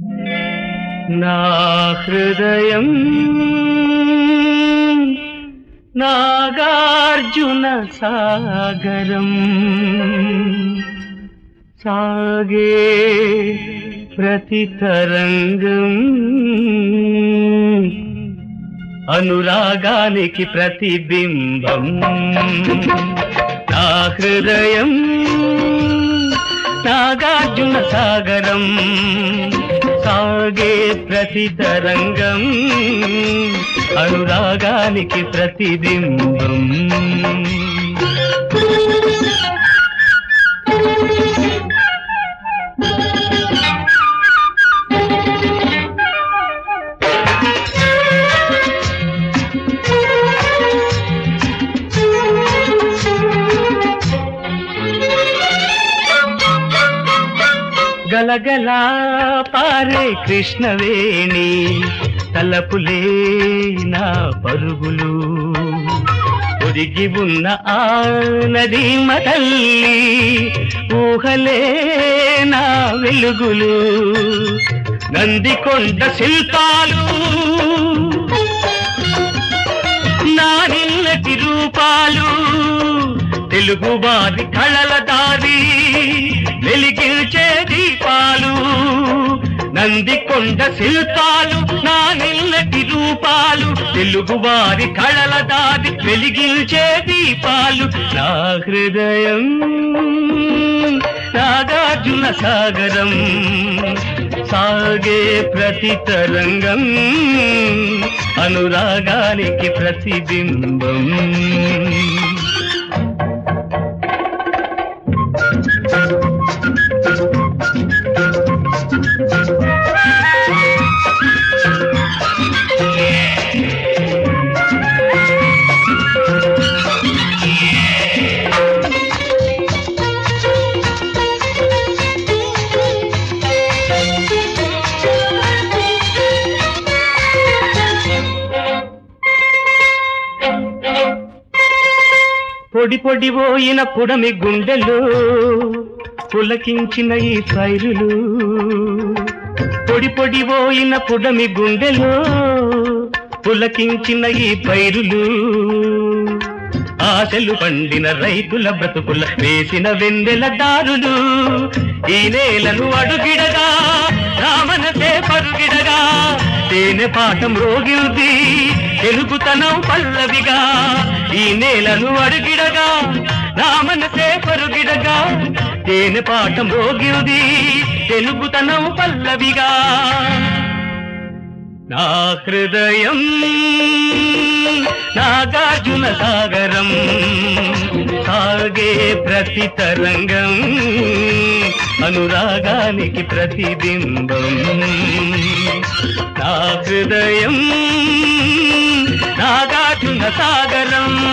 నా హృదయం నాగార్జున సాగరం సాగే ప్రతి తరంగం అనురాగానికి ప్రతిబింబం నా హృదయం నాగార్జున సాగరం సాగే ప్రతి తరంగం అనురాగానికి ప్రతిబింబం గలగల పారే కృష్ణవేణి తలపులే నా పరుగులు ఒదిగి ఉన్న ఆ నది మతల్లి ఊహలే నా వెలుగులు నందికొండ శిల్పాలు నా నిన్నటి రూపాలు తెలుగు వారి కళల దారి వెలిగించే దీపాలు నందికొండ శిల్పాలు నా నిన్నటి రూపాలు తెలుగు వారి కళల దారి వెలిగించే దీపాలు నా హృదయం నాగార్జున సాగరం సాగే ప్రతి తరంగం అనురాగానికి ప్రతిబింబం పొడి పొడి పోయిన పుడమి గుండెలు పులకించిన ఈ పైరులు పొడి పొడి పోయిన పుడమి గుండెలు పులకించిన ఈ పైరులు ఆశలు పండిన రైతుల బ్రతుకుల వేసిన వెన్నెల దారులు ఈ నేలను అడుగిడగా రామనసే పరుగిడగా తేనె పాఠం రోగిల్ది తెలుగుతనం పల్లవిగా ఈ నేలను అడుగిడగా రామనసే పరుగిడగా తేనె పాఠం రోగిల్ది తెలుగుతనం పల్లవిగా నా హృదయం నాగార్జున సాగరం సాగే ప్రతి తరంగం అనురాగానికి ప్రతిబింబం నా హృదయం నాగార్జున సాగరం